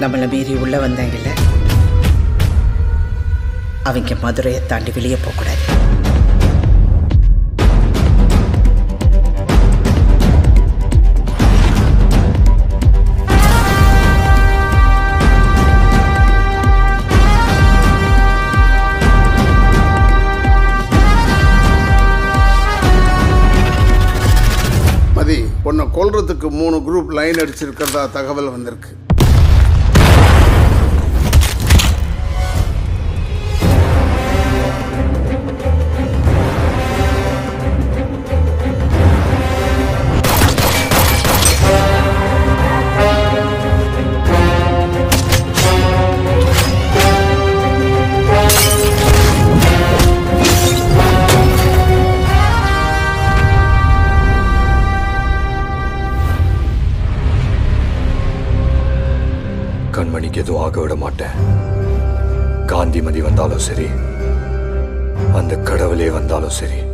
நம்மளை மீறி உள்ள வந்தாங்கல்ல அவங்க மதுரையை தாண்டி வெளியே போகக்கூடாது மதி உன்னை கொல்றதுக்கு மூணு குரூப் லைன் அடிச்சிருக்கிறதா தகவல் வந்திருக்கு கண்மணிக்கு எதுவும் ஆக விட மாட்டேன் காந்திமதி வந்தாலும் சரி அந்த கடவுளே வந்தாலும் சரி